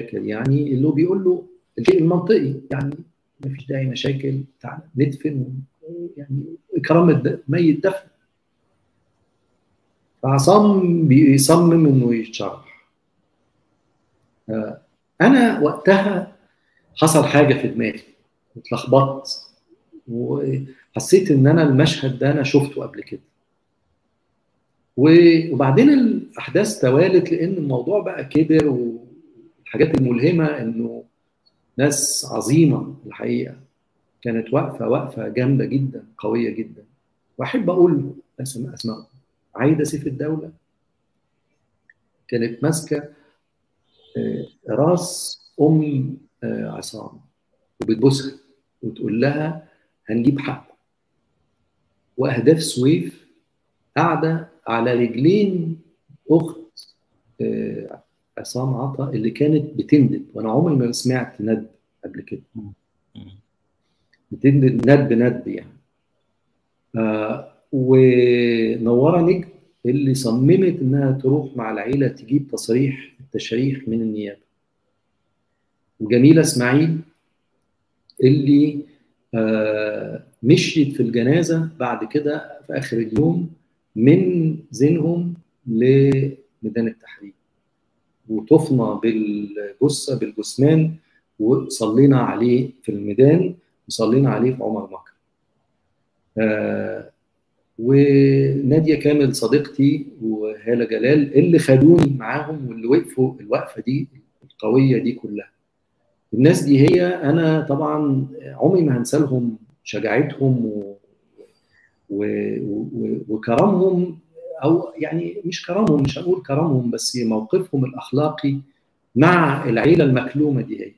مشاكل يعني اللي هو بيقول له الشيء المنطقي يعني ما فيش داعي مشاكل تعالى ندفن يعني اكرام الميت دفن فعصام بيصمم انه يتشرح انا وقتها حصل حاجه في دماغي اتلخبطت وحسيت ان انا المشهد ده انا شفته قبل كده وبعدين الاحداث توالت لان الموضوع بقى كبر والحاجات الملهمه انه ناس عظيمه الحقيقه كانت واقفه وقفه جامده جدا قويه جدا واحب اقول اسماء اسماء عايده سيف الدوله كانت ماسكه راس ام عصام وبتبوسها وتقول لها هنجيب حقه واهداف سويف قاعده على رجلين اخت عصام عطا اللي كانت بتندب وانا عمري ما سمعت ندب قبل كده بتندب ندب ندب يعني آه ونوره نجم اللي صممت انها تروح مع العيله تجيب تصريح التشريح من النيابه وجميله اسماعيل اللي آه مشيت في الجنازه بعد كده في اخر اليوم من زينهم لميدان التحرير وطفنا بالجثه بالجثمان وصلينا عليه في الميدان وصلينا عليه في عمر مكر. آه وناديه كامل صديقتي وهاله جلال اللي خدوني معاهم واللي وقفوا الوقفه دي القويه دي كلها. الناس دي هي انا طبعا عمري ما هنسى لهم شجاعتهم و... و... و... وكرمهم او يعني مش كرمهم مش هنقول كرمهم بس موقفهم الاخلاقي مع العيله المكلومه دي هي.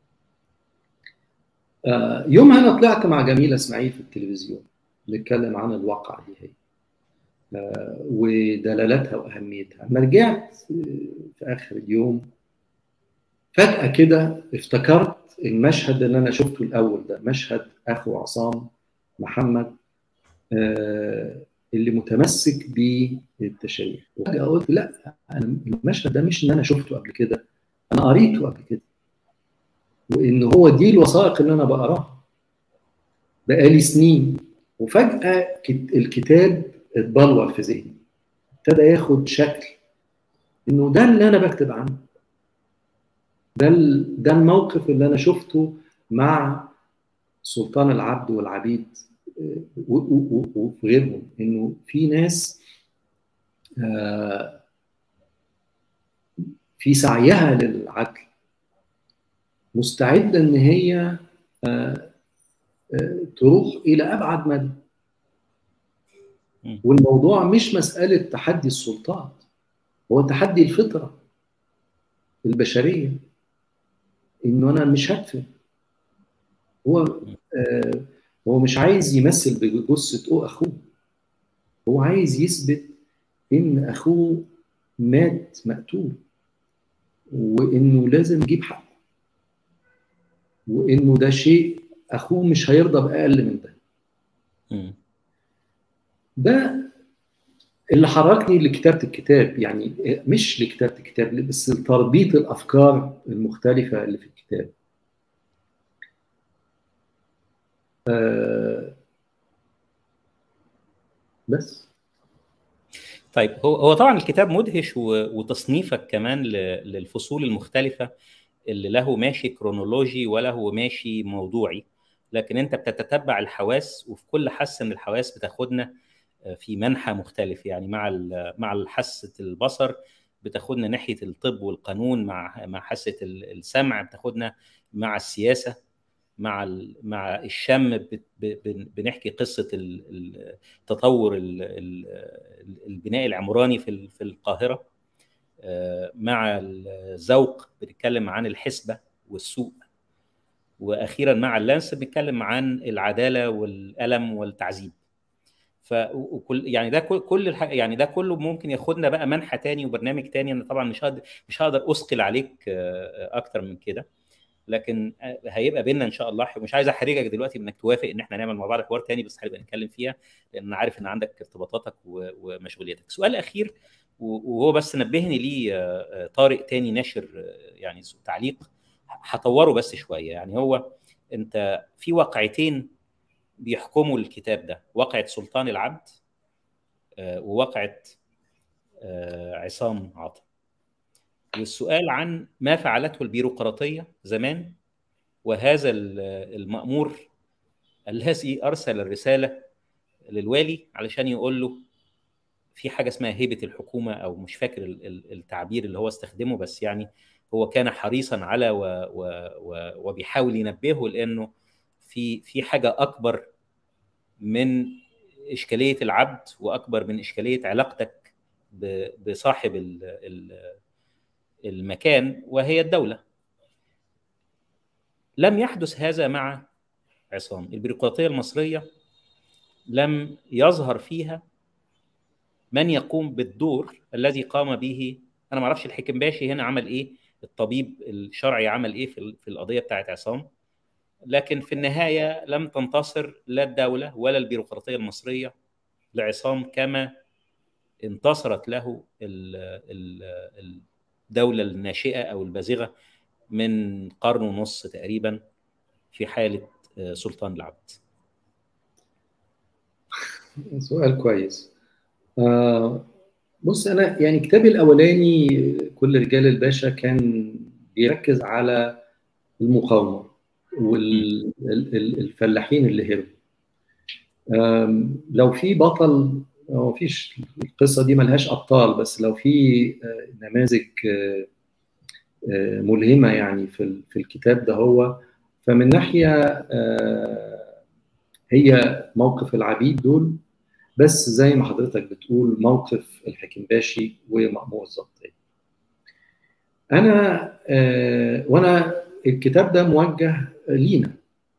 آه يومها انا طلعت مع جميله اسماعيل في التلفزيون نتكلم عن الواقع دي هي. آه ودلالاتها واهميتها. لما رجعت في اخر اليوم فجاه كده افتكرت المشهد اللي انا شفته الاول ده مشهد اخو عصام محمد آه اللي متمسك بالتشريح وفجاه قلت لا انا المشهد ده مش ان انا شفته قبل كده انا قريته قبل كده وان هو دي الوثائق اللي انا بقراها بقالي سنين وفجاه الكتاب اتبلور في ذهني ابتدى ياخد شكل انه ده اللي انا بكتب عنه ده ده الموقف اللي انا شفته مع سلطان العبد والعبيد وغيرهم انه في ناس في سعيها للعدل مستعده ان هي تروح الى ابعد مدى والموضوع مش مساله تحدي السلطات هو تحدي الفطره البشريه انه انا مش هدفن هو آه هو مش عايز يمثل بجثه اخوه هو عايز يثبت ان اخوه مات مقتول وانه لازم يجيب حقه وانه ده شيء اخوه مش هيرضى باقل من ده ده اللي حركني لكتابه الكتاب يعني مش لكتابه الكتاب بس لتربيط الافكار المختلفه اللي في الكتاب آه بس طيب هو هو طبعا الكتاب مدهش وتصنيفك كمان للفصول المختلفه اللي له ماشي كرونولوجي وله ماشي موضوعي لكن انت بتتتبع الحواس وفي كل حاسه من الحواس بتاخدنا في منحى مختلف يعني مع مع حاسه البصر بتاخدنا ناحيه الطب والقانون مع مع حاسه السمع بتاخدنا مع السياسه مع مع الشم بنحكي قصه تطور البناء العمراني في في القاهره مع الذوق بنتكلم عن الحسبه والسوق واخيرا مع اللانس بنتكلم عن العداله والالم والتعذيب فكل يعني ده كل الح... يعني ده كله ممكن ياخدنا بقى منحى تاني وبرنامج تاني انا طبعا مش هقدر مش هقدر اثقل عليك اكتر من كده لكن هيبقى بينا ان شاء الله مش عايز احرجك دلوقتي انك توافق ان احنا نعمل مع بعض حوار تاني بس هنبقى نتكلم فيها لان انا عارف ان عندك ارتباطاتك ومشغولياتك سؤال اخير وهو بس نبهني ليه طارق تاني ناشر يعني تعليق هطوره بس شويه يعني هو انت في واقعتين بيحكموا الكتاب ده واقعه سلطان العبد وواقعه عصام عطا والسؤال عن ما فعلته البيروقراطيه زمان وهذا المأمور الذي ارسل الرساله للوالي علشان يقول له في حاجه اسمها هيبه الحكومه او مش فاكر التعبير اللي هو استخدمه بس يعني هو كان حريصا على و و و وبيحاول ينبهه لانه في في حاجه اكبر من اشكاليه العبد واكبر من اشكاليه علاقتك بصاحب المكان وهي الدوله لم يحدث هذا مع عصام البيروقراطيه المصريه لم يظهر فيها من يقوم بالدور الذي قام به انا ما اعرفش الحكمباشي هنا عمل ايه الطبيب الشرعي عمل ايه في القضيه بتاعت عصام لكن في النهايه لم تنتصر لا الدوله ولا البيروقراطيه المصريه لعصام كما انتصرت له الدوله الناشئه او البازغه من قرن ونص تقريبا في حاله سلطان العبد سؤال كويس آه بص انا يعني كتابي الاولاني كل رجال الباشا كان بيركز على المقاومه والفلاحين اللي هربوا لو في بطل هو فيش القصه دي ملهاش ابطال بس لو في نماذج ملهمه يعني في في الكتاب ده هو فمن ناحيه هي موقف العبيد دول بس زي ما حضرتك بتقول موقف الحكيمباشي ومأمور الضبطية أنا آه وأنا الكتاب ده موجه لينا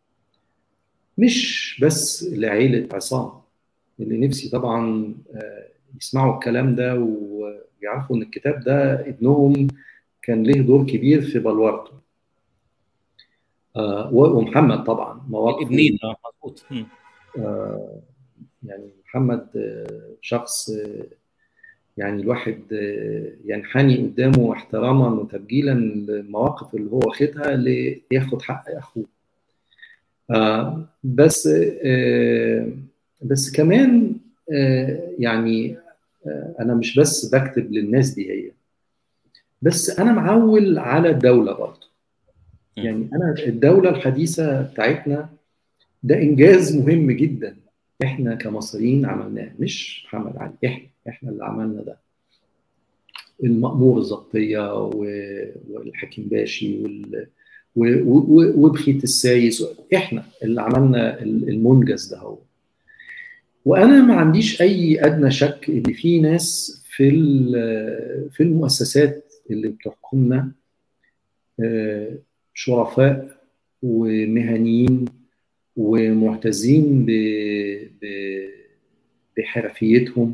مش بس لعيلة عصام اللي نفسي طبعا آه يسمعوا الكلام ده ويعرفوا إن الكتاب ده ابنهم كان له دور كبير في بلورته آه ومحمد طبعا مواقف ابنين اه مظبوط يعني محمد شخص يعني الواحد ينحني قدامه احتراما وتبجيلا للمواقف اللي هو واخدها لياخد حق اخوه بس بس كمان يعني انا مش بس بكتب للناس دي هي بس انا معول على الدوله برضه يعني انا الدوله الحديثه بتاعتنا ده انجاز مهم جدا احنا كمصريين عملناه مش محمد علي احنا احنا اللي عملنا ده المأمور الضبطية والحكيم باشي وال... وبخيت السايس احنا اللي عملنا المنجز ده هو وانا ما عنديش اي ادنى شك ان في ناس في في المؤسسات اللي بتحكمنا شرفاء ومهنيين ومعتزين بحرفيتهم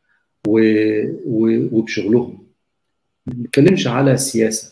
وبشغلهم ما بنتكلمش على سياسه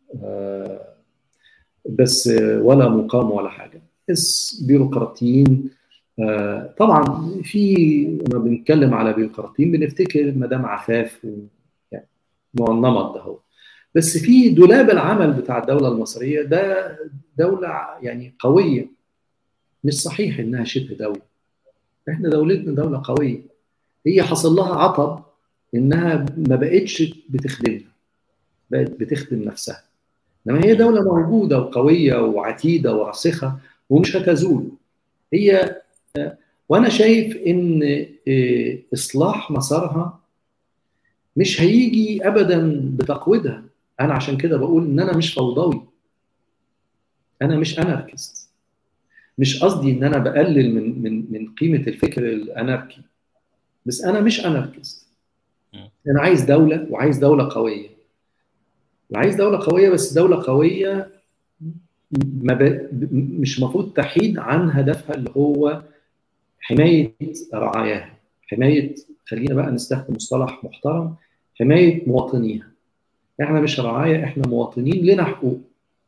بس ولا مقام ولا حاجه بس بيروقراطيين طبعا في لما بنتكلم على بيروقراطيين بنفتكر مدام عفاف يعني النمط ده هو بس في دولاب العمل بتاع الدوله المصريه ده دوله يعني قويه مش صحيح انها شبه دوله احنا دولتنا دوله قويه هي حصل لها عطب انها ما بقتش بتخدمنا بقت بتخدم نفسها انما هي دوله موجوده وقويه وعتيده وراسخه ومش هتزول هي وانا شايف ان اصلاح مسارها مش هيجي ابدا بتقويضها انا عشان كده بقول ان انا مش فوضوي انا مش اناركست مش قصدي ان انا بقلل من من من قيمه الفكر الاناركي بس انا مش اناركست انا عايز دوله وعايز دوله قويه وعايز دوله قويه بس دوله قويه ما ب... مش المفروض تحيد عن هدفها اللي هو حمايه رعاياها حمايه خلينا بقى نستخدم مصطلح محترم حمايه مواطنيها احنا مش رعايا احنا مواطنين لنا حقوق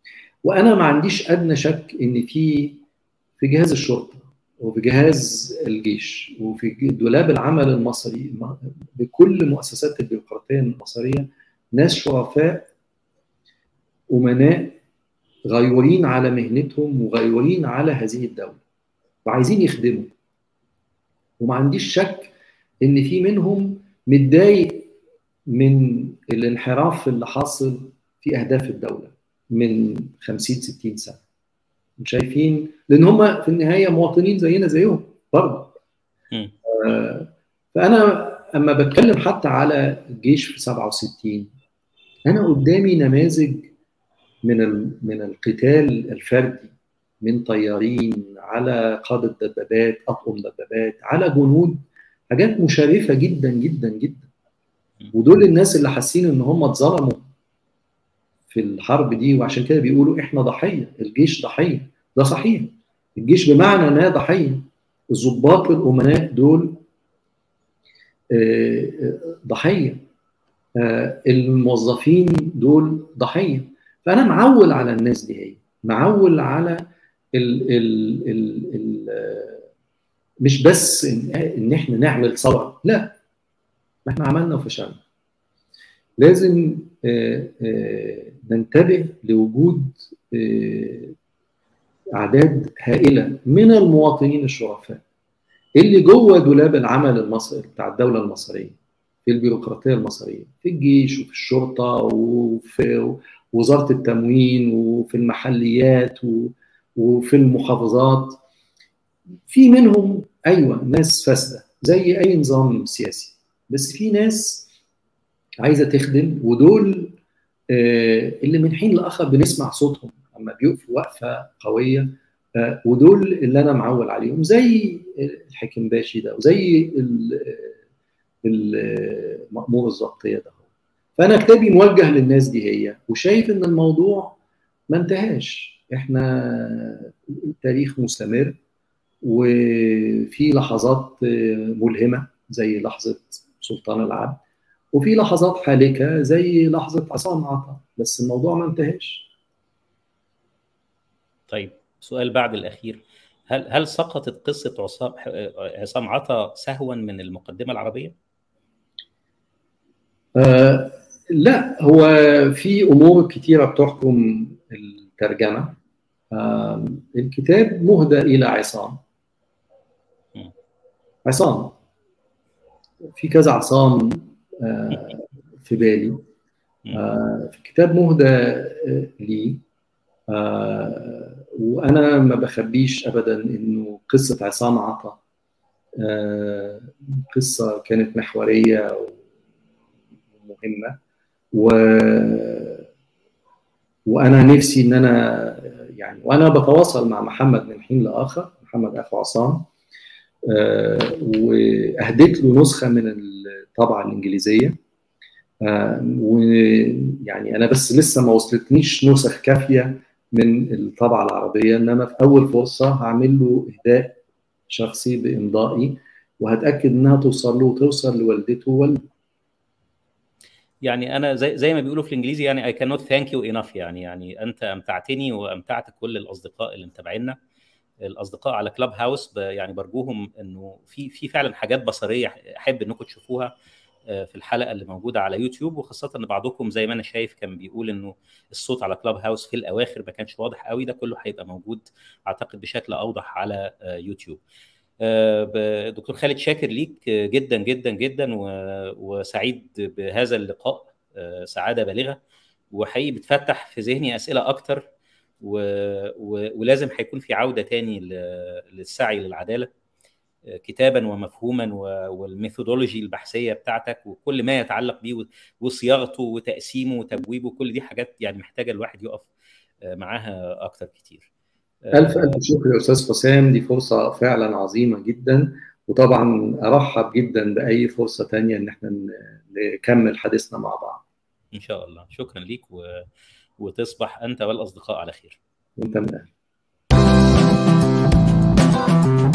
وانا ما عنديش ادنى شك ان في في جهاز الشرطه وفي جهاز الجيش وفي دولاب العمل المصري بكل مؤسسات البيروقراطيه المصريه ناس شرفاء امناء غيورين على مهنتهم وغيورين على هذه الدوله وعايزين يخدموا وما عنديش شك ان في منهم متضايق من الانحراف اللي حاصل في اهداف الدوله من 50 60 سنه شايفين لان هم في النهايه مواطنين زينا زيهم برضه آه فانا اما بتكلم حتى على الجيش في 67 انا قدامي نماذج من من القتال الفردي من طيارين على قاده دبابات اطقم دبابات على جنود حاجات مشرفه جدا جدا جدا ودول الناس اللي حاسين ان هم اتظلموا في الحرب دي وعشان كده بيقولوا احنا ضحيه الجيش ضحيه ده صحيح الجيش بمعنى انها ضحيه الضباط الامناء دول ضحيه الموظفين دول ضحيه فانا معول على الناس دي هي معول على ال ال ال ال مش بس ان, إن احنا نعمل ثوره لا ما احنا عملنا وفشلنا لازم ننتبه لوجود اعداد هائله من المواطنين الشرفاء اللي جوه دولاب العمل المصري بتاع الدوله المصريه في البيروقراطيه المصريه في الجيش وفي الشرطه وفي وزاره التموين وفي المحليات وفي المحافظات في منهم ايوه ناس فاسده زي اي نظام سياسي بس في ناس عايزه تخدم ودول اللي من حين لاخر بنسمع صوتهم اما بيقفوا وقفه قويه ودول اللي انا معول عليهم زي الحكيم باشي ده وزي المأمور الضبطيه ده فانا كتابي موجه للناس دي هي وشايف ان الموضوع ما انتهاش احنا التاريخ مستمر وفي لحظات ملهمه زي لحظه سلطان العبد وفي لحظات حالكه زي لحظه عصام عطا بس الموضوع ما انتهاش طيب سؤال بعد الاخير هل هل سقطت قصه عصام عصام عطا سهوا من المقدمه العربيه؟ آه لا هو في امور كثيره بتحكم الترجمه آه الكتاب مهدى الى عصام عصام في كذا عصام آه في بالي آه في كتاب مهدى آه لي آه وانا ما بخبيش ابدا انه قصه عصام عطا آه قصه كانت محوريه ومهمه و وانا نفسي ان انا يعني وانا بتواصل مع محمد من حين لاخر محمد اخو عصام آه واهديت له نسخه من الطبعه الانجليزيه آه ويعني انا بس لسه ما وصلتنيش نسخ كافيه من الطبعه العربيه انما في اول فرصه هعمل له اهداء شخصي بامضائي وهتاكد انها توصل له وتوصل لوالدته ووالده يعني انا زي زي ما بيقولوا في الانجليزي يعني I cannot thank you enough يعني يعني انت امتعتني وامتعت كل الاصدقاء اللي متابعينا الاصدقاء على كلاب هاوس يعني برجوهم انه في في فعلا حاجات بصريه احب انكم تشوفوها في الحلقه اللي موجوده على يوتيوب وخاصه ان بعضكم زي ما انا شايف كان بيقول انه الصوت على كلاب هاوس في الاواخر ما كانش واضح قوي ده كله هيبقى موجود اعتقد بشكل اوضح على يوتيوب دكتور خالد شاكر ليك جدا جدا جدا وسعيد بهذا اللقاء سعاده بالغه وحقيقي بتفتح في ذهني اسئله اكتر و... و... ولازم هيكون في عوده تاني للسعي للعداله كتابا ومفهوما والميثودولوجي البحثيه بتاعتك وكل ما يتعلق بيه وصياغته وتقسيمه وتبويبه كل دي حاجات يعني محتاجه الواحد يقف معاها اكتر كتير ألف ألف شكر يا أستاذ حسام دي فرصة فعلا عظيمة جدا وطبعا أرحب جدا بأي فرصة تانية إن احنا نكمل حديثنا مع بعض إن شاء الله شكرا ليك و... وتصبح أنت والأصدقاء على خير وأنت من أهل